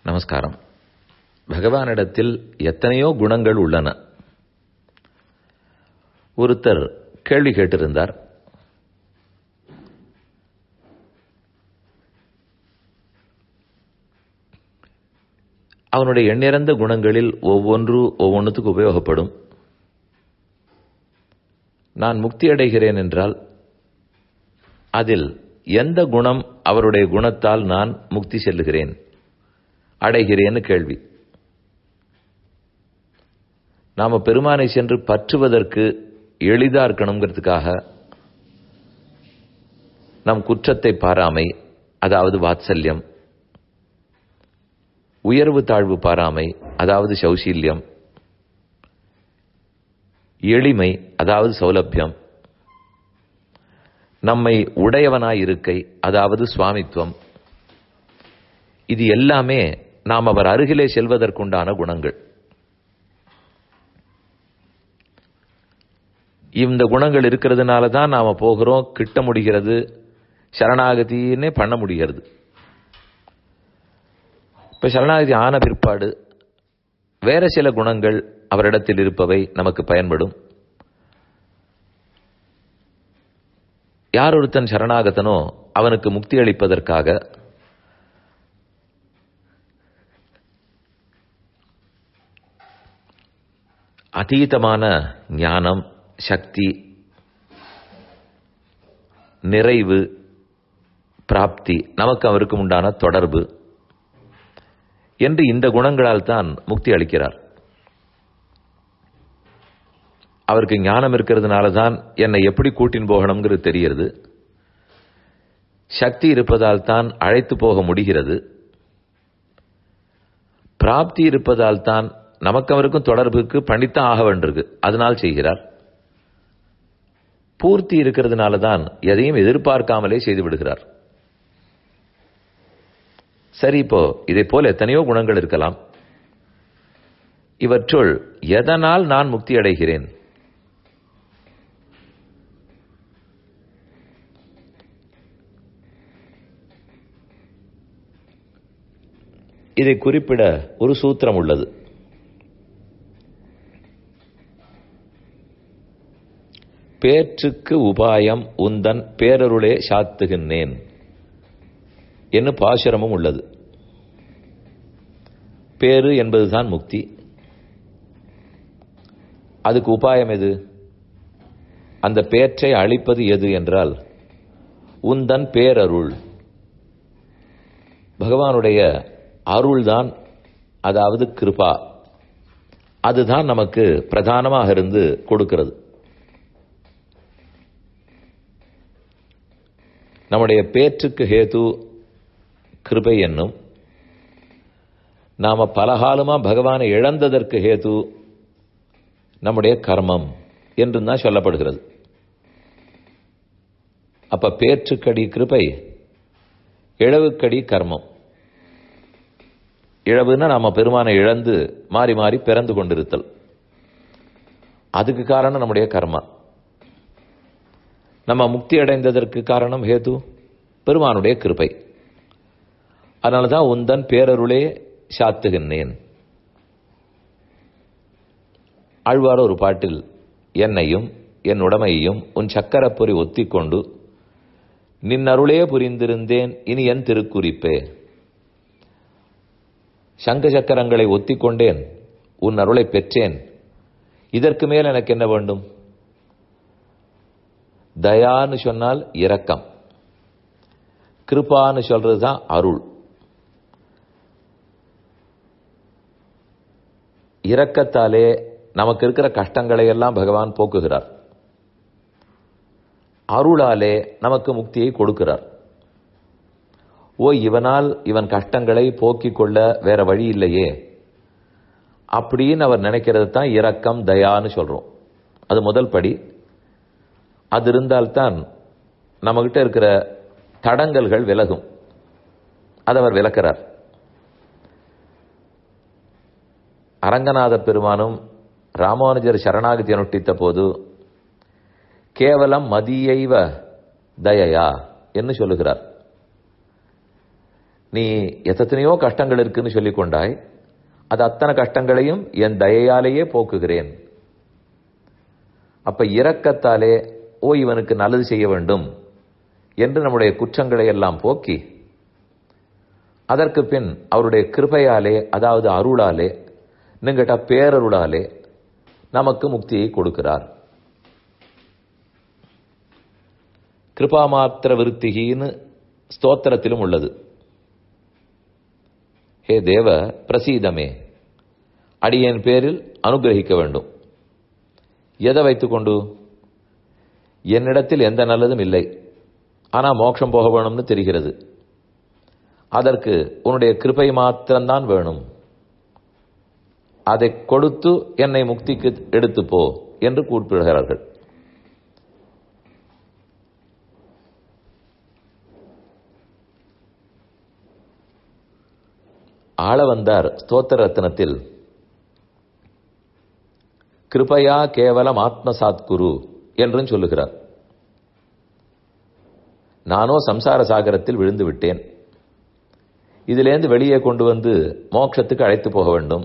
நமஸ்காரம் பகவானிடத்தில் எத்தனையோ குணங்கள் உள்ளன ஒருத்தர் கேள்வி கேட்டிருந்தார் அவனுடைய எண்ணிறந்த குணங்களில் ஒவ்வொன்று ஒவ்வொன்றுத்துக்கு உபயோகப்படும் நான் முக்தி அடைகிறேன் என்றால் அதில் எந்த குணம் அவருடைய குணத்தால் நான் முக்தி செல்லுகிறேன் அடைகிறேன்னு கேள்வி நாம பெருமானை சென்று பற்றுவதற்கு எளிதா இருக்கணுங்கிறதுக்காக நம் குற்றத்தை பாராமை அதாவது வாத்சல்யம் உயர்வு தாழ்வு பாராமை அதாவது சௌசீல்யம் எளிமை அதாவது சௌலபியம் நம்மை உடையவனாய் இருக்கை அதாவது சுவாமித்துவம் இது எல்லாமே நாம் அவர் அருகிலே செல்வதற்குண்டான குணங்கள் இந்த குணங்கள் இருக்கிறதுனால தான் நாம போகிறோம் கிட்ட முடிகிறது சரணாகதின்னே பண்ண முடிகிறது இப்ப சரணாகதி ஆன பிற்பாடு வேற சில குணங்கள் அவரிடத்தில் இருப்பவை நமக்கு பயன்படும் யார் ஒருத்தன் சரணாகத்தனோ அவனுக்கு முக்தி அளிப்பதற்காக அதீதமான ஞானம் சக்தி நிறைவு பிராப்தி நமக்கு அவருக்கு உண்டான தொடர்பு என்று இந்த குணங்களால் தான் முக்தி அளிக்கிறார் அவருக்கு ஞானம் இருக்கிறதுனால தான் என்னை எப்படி கூட்டின் போகணுங்கிறது தெரிகிறது சக்தி இருப்பதால் தான் அழைத்து போக முடிகிறது பிராப்தி இருப்பதால் தான் நமக்கு அவருக்கும் தொடர்புக்கு பண்ணித்தான் ஆக வேண்டியிருக்கு அதனால் செய்கிறார் பூர்த்தி இருக்கிறதுனால தான் எதையும் எதிர்பார்க்காமலே செய்து விடுகிறார் சரி இப்போ இதை போல எத்தனையோ குணங்கள் இருக்கலாம் இவற்றுள் எதனால் நான் முக்தி அடைகிறேன் இதை குறிப்பிட ஒரு சூத்திரம் உள்ளது பேற்றுக்கு உபாயம் உந்தன் பேரருளே சாத்துகின்றேன் என்று பாசுரமும் உள்ளது பேரு என்பதுதான் முக்தி அதுக்கு உபாயம் எது அந்த பேற்றை அழிப்பது எது என்றால் உந்தன் பேரருள் பகவானுடைய அருள்தான் அதாவது கிருபா அதுதான் நமக்கு பிரதானமாக இருந்து கொடுக்கிறது நம்முடைய பேற்றுக்கு ஹேது கிருபை என்னும் நாம பலகாலமா பகவானை இழந்ததற்கு ஹேது நம்முடைய கர்மம் என்று தான் சொல்லப்படுகிறது அப்ப பேற்றுக்கடி கிருபை இழவுக்கடி கர்மம் இழவுன்னா நாம பெருமானை இழந்து மாறி மாறி பிறந்து கொண்டிருத்தல் அதுக்கு காரணம் நம்முடைய கர்மா நம்ம முக்தி அடைந்ததற்கு காரணம் ஹேது பெருமானுடைய கிருபை அதனாலதான் உந்தன் பேரருளே சாத்துகின்றேன் ஆழ்வார் ஒரு பாட்டில் என்னையும் என் உடமையையும் உன் சக்கரப்பொறி ஒத்திக்கொண்டு நின் அருளே புரிந்திருந்தேன் இனி என் திருக்குறிப்பே சங்க சக்கரங்களை ஒத்திக்கொண்டேன் உன் அருளை பெற்றேன் இதற்கு மேல் எனக்கு என்ன வேண்டும் தயான்னு சொன்னால் இரக்கம் கிருப்பான்னு சொல்றது தான் அருள் இரக்கத்தாலே நமக்கு இருக்கிற கஷ்டங்களை எல்லாம் பகவான் போக்குகிறார் அருளாலே நமக்கு முக்தியை கொடுக்கிறார் ஓ இவனால் இவன் கஷ்டங்களை போக்கிக் கொள்ள வேற வழி இல்லையே அப்படின்னு அவர் நினைக்கிறது தான் இரக்கம் தயான்னு சொல்றோம் அது முதல் படி அது இருந்தால்தான் நம்மகிட்ட இருக்கிற தடங்கல்கள் விலகும் அதை அவர் விளக்கிறார் அரங்கநாத பெருமானும் ராமானுஜர் சரணாகதி அனுஷ்டித்த போது கேவலம் மதியைவ தயையா என்று சொல்லுகிறார் நீ எத்தனையோ கஷ்டங்கள் இருக்குன்னு சொல்லிக் கொண்டாய் அது அத்தனை கஷ்டங்களையும் என் தயையாலேயே போக்குகிறேன் அப்ப இரக்கத்தாலே ஓ இவனுக்கு நல்லது செய்ய வேண்டும் என்று நம்முடைய குற்றங்களை எல்லாம் போக்கி அதற்கு பின் அவருடைய கிருபையாலே அதாவது அருளாலே நீங்கிட்ட பேரருளாலே நமக்கு முக்தியை கொடுக்கிறார் கிருபாமாத்திர விருத்திகின்னு ஸ்தோத்திரத்திலும் உள்ளது ஹே தேவ பிரசீதமே அடியேன் பேரில் அனுகிரகிக்க வேண்டும் எதை வைத்துக்கொண்டு என்னிடத்தில் எந்த நல்லதும் இல்லை ஆனா மோட்சம் போக வேணும்னு தெரிகிறது அதற்கு உன்னுடைய கிருபை மாத்திரம்தான் வேணும் அதை கொடுத்து என்னை முக்திக்கு எடுத்து போ என்று கூப்பிடுகிறார்கள் ஆள வந்தார் ஸ்தோத்திர ரத்னத்தில் கிருபையா கேவலம் ஆத்மசாத் குரு என்றும் சொல்லுகிறார் நானோ சம்சார சாகரத்தில் விழுந்து விட்டேன் இதிலேருந்து வெளியே கொண்டு வந்து மோட்சத்துக்கு அழைத்து போக வேண்டும்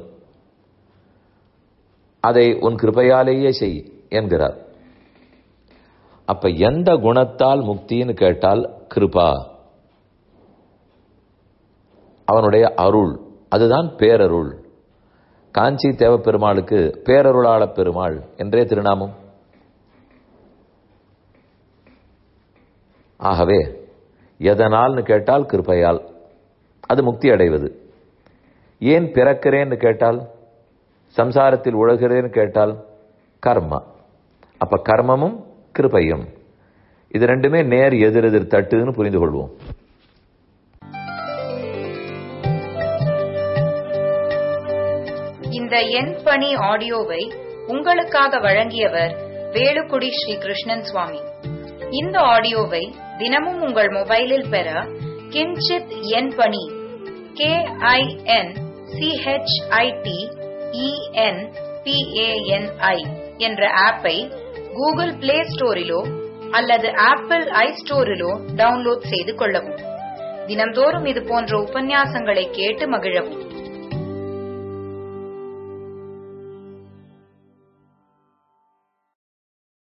அதை உன் கிருபையாலேயே செய் என்கிறார் அப்ப எந்த குணத்தால் முக்தின்னு கேட்டால் கிருபா அவனுடைய அருள் அதுதான் பேரருள் காஞ்சி தேவப்பெருமாளுக்கு பேரருளாள பெருமாள் என்றே திருநாமம் ஆகவே எதனால்னு கேட்டால் கிருப்பையால் அது முக்தி அடைவது ஏன் பிறக்கிறேன்னு கேட்டால் சம்சாரத்தில் உழகிறேன்னு கேட்டால் கர்மா அப்ப கர்மமும் கிருபையும் இது ரெண்டுமே நேர் எதிரெதிர் தட்டுன்னு புரிந்து கொள்வோம் இந்த எண் பணி ஆடியோவை உங்களுக்காக வழங்கியவர் வேலுக்குடி ஸ்ரீ கிருஷ்ணன் சுவாமி இந்த ஆடியோவை தினமும் உங்கள் மொபைலில் பெற கிஞ்சித் எண் பணி கே ஐ என் சிஹெச்ஐடி இஎன் பிஏஎன்ஐ என்ற ஆப்பை கூகுள் பிளே ஸ்டோரிலோ அல்லது ஆப்பிள் ஐ ஸ்டோரிலோ டவுன்லோட் செய்து கொள்ளவும் தினம்தோறும் இது போன்ற உபன்யாசங்களை கேட்டு மகிழவும்